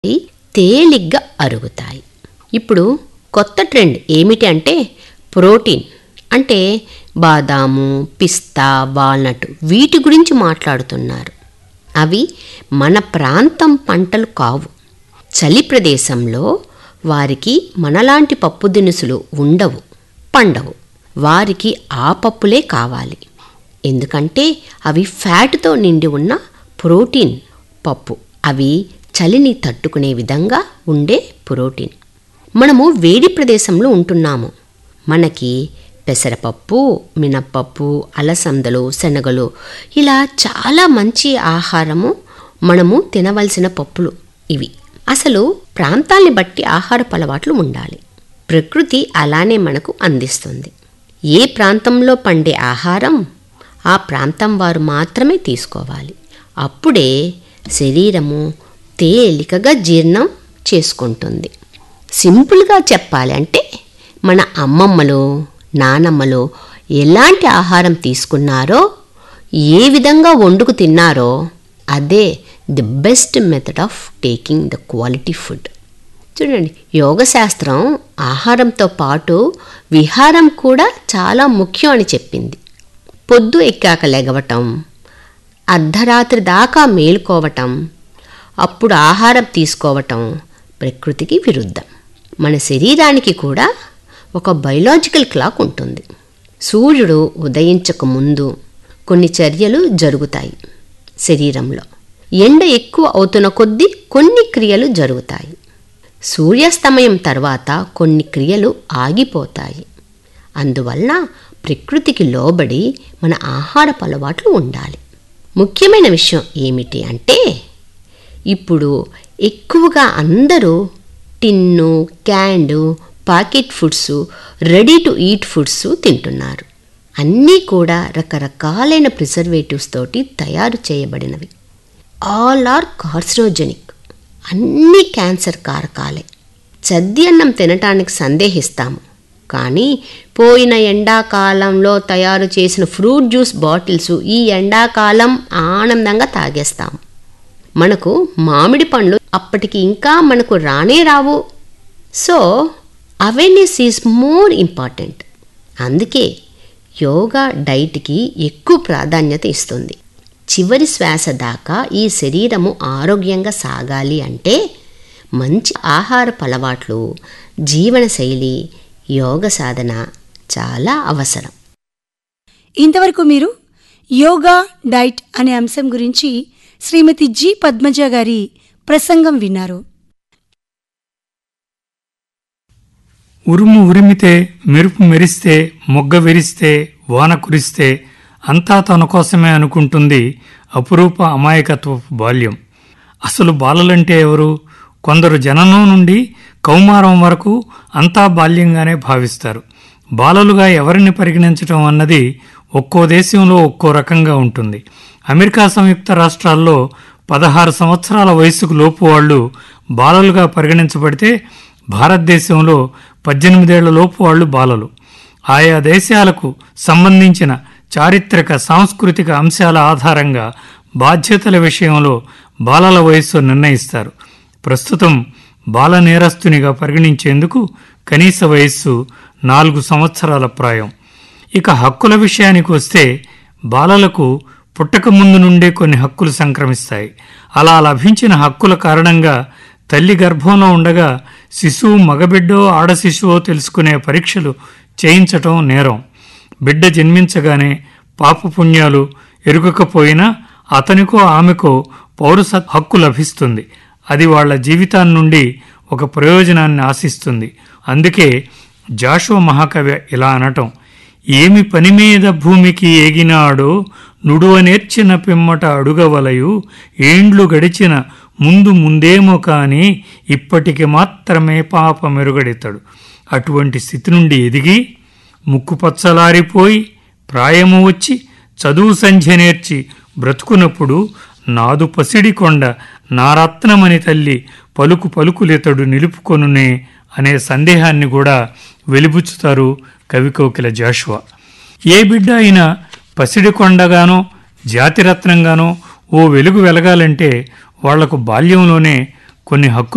తేలిగ్గా అరుగుతాయి ఇప్పుడు కొత్త ట్రెండ్ ఏమిటి అంటే ప్రోటీన్ అంటే బాదాము పిస్తా వాల్నట్ వీటి గురించి మాట్లాడుతున్నారు అవి మన ప్రాంతం పంటలు కావు చలి ప్రదేశంలో వారికి మనలాంటి పప్పు దినుసులు ఉండవు పండవు వారికి ఆ పప్పులే కావాలి ఎందుకంటే అవి ఫ్యాట్తో నిండి ఉన్న ప్రోటీన్ పప్పు అవి చలిని తట్టుకునే విధంగా ఉండే ప్రోటీన్ మనము వేడి ప్రదేశంలో ఉంటున్నాము మనకి పెసరపప్పు మినప్పప్పు అలసందలు శనగలు ఇలా చాలా మంచి ఆహారము మనము తినవలసిన పప్పులు ఇవి అసలు ప్రాంతాల్ని బట్టి ఆహారపు అలవాట్లు ఉండాలి ప్రకృతి అలానే మనకు అందిస్తుంది ఏ ప్రాంతంలో పండే ఆహారం ఆ ప్రాంతం వారు మాత్రమే తీసుకోవాలి అప్పుడే శరీరము తేలికగా జీర్ణం చేసుకుంటుంది సింపుల్గా చెప్పాలి అంటే మన అమ్మమ్మలు నానమ్మలు ఎలాంటి ఆహారం తీసుకున్నారో ఏ విధంగా వండుకు తిన్నారో అదే the best method of taking the quality food చూడండి యోగశాస్త్రం ఆహారంతో పాటు విహారం కూడా చాలా ముఖ్యం అని చెప్పింది పొద్దు ఎక్కాక లెగవటం అర్ధరాత్రి దాకా మేలుకోవటం అప్పుడు ఆహారం తీసుకోవటం ప్రకృతికి విరుద్ధం మన శరీరానికి కూడా ఒక బయలాజికల్ క్లాక్ ఉంటుంది సూర్యుడు ఉదయించక ముందు కొన్ని చర్యలు జరుగుతాయి శరీరంలో ఎండ ఎక్కువ అవుతున్న కొద్దీ కొన్ని క్రియలు జరుగుతాయి సూర్యాస్తమయం తర్వాత కొన్ని క్రియలు ఆగిపోతాయి అందువల్ల ప్రకృతికి లోబడి మన ఆహారపు అలవాట్లు ఉండాలి ముఖ్యమైన విషయం ఏమిటి అంటే ఇప్పుడు ఎక్కువగా అందరూ tin canned packet foods ready to eat foods తింటున్నారు అన్నీ కూడా రకరకాలైన ప్రిజర్వేటివ్స్ తోటి తయారు చేయబడినవి ఆల్ ఆర్ కార్సినోజెనిక్ అన్ని క్యాన్సర్ కారకాలే చద్ది అన్నం తినటానికి సందేహిస్తాము కానీ పోయిన ఎండాకాలంలో తయారు చేసిన ఫ్రూట్ జ్యూస్ బాటిల్స్ ఈ ఎండాకాలం ఆనందంగా తాగేస్తాము మనకు మామిడి పండ్లు అప్పటికి ఇంకా మనకు రానే రావు so awareness is more important అందుకే యోగా డైట్కి ఎక్కువ ప్రాధాన్యత ఇస్తుంది చివరి శ్వాస దాకా ఈ శరీరము ఆరోగ్యంగా సాగాలి అంటే మంచి ఆహారపు అలవాట్లు జీవనశైలి యోగ సాధన చాలా అవసరం ఇంతవరకు మీరు యోగా డైట్ అనే అంశం గురించి శ్రీమతి జి పద్మజ గారి ప్రసంగం విన్నారు ఉరుము ఉరిమితే మెరుపు మెరిస్తే మొగ్గ విరిస్తే వాన కురిస్తే అంతా తన కోసమే అనుకుంటుంది అపురూప అమాయకత్వపు బాల్యం అసలు బాలలంటే ఎవరు కొందరు జననం నుండి కౌమారం వరకు అంతా బాల్యంగానే భావిస్తారు బాలలుగా ఎవరిని పరిగణించటం అన్నది ఒక్కో దేశంలో ఒక్కో రకంగా ఉంటుంది అమెరికా సంయుక్త రాష్ట్రాల్లో పదహారు సంవత్సరాల వయసుకు లోపు వాళ్ళు బాలలుగా పరిగణించబడితే భారతదేశంలో పద్దెనిమిదేళ్ల లోపు వాళ్ళు బాలలు ఆయా దేశాలకు సంబంధించిన చారిత్రక సాంస్కృతిక అంశాల ఆధారంగా బాధ్యతల విషయంలో బాలల వయస్సు నిర్ణయిస్తారు ప్రస్తుతం బాల నేరస్తునిగా పరిగణించేందుకు కనీస వయస్సు నాలుగు సంవత్సరాల ప్రాయం ఇక హక్కుల విషయానికి వస్తే బాలలకు పుట్టక ముందు నుండే కొన్ని హక్కులు సంక్రమిస్తాయి అలా లభించిన హక్కుల కారణంగా తల్లి గర్భంలో ఉండగా శిశువు మగబిడ్డో ఆడ శిశువో తెలుసుకునే పరీక్షలు చేయించటం నేరం బిడ్డ జన్మించగానే పాపపుణ్యాలు ఎరుగకపోయినా అతనికో ఆమెకో పౌరస హక్కు లభిస్తుంది అది వాళ్ళ జీవితాన్ని నుండి ఒక ప్రయోజనాన్ని ఆశిస్తుంది అందుకే జాషువ మహాకవి ఇలా అనటం ఏమి పని మీద భూమికి ఏగినాడో నుడువ నేర్చిన పిమ్మట అడుగవలయు ఏండ్లు గడిచిన ముందు ముందేమో కాని ఇప్పటికి మాత్రమే పాప మెరుగడెత్తడు అటువంటి స్థితి నుండి ఎదిగి ముక్కుపచ్చలారిపోయి ప్రాయము వచ్చి చదువు సంధ్య నేర్చి బ్రతుకునప్పుడు నాదు పసిడి కొండ నారత్నమని తల్లి పలుకు పలుకులెతడు నిలుపుకొనునే అనే సందేహాన్ని కూడా వెలిబుచ్చుతారు కవికోకిల జాషువా ఏ బిడ్డ అయినా పసిడి కొండగానో జాతిరత్నంగానో ఓ వెలుగు వెలగాలంటే వాళ్లకు బాల్యంలోనే కొన్ని హక్కులు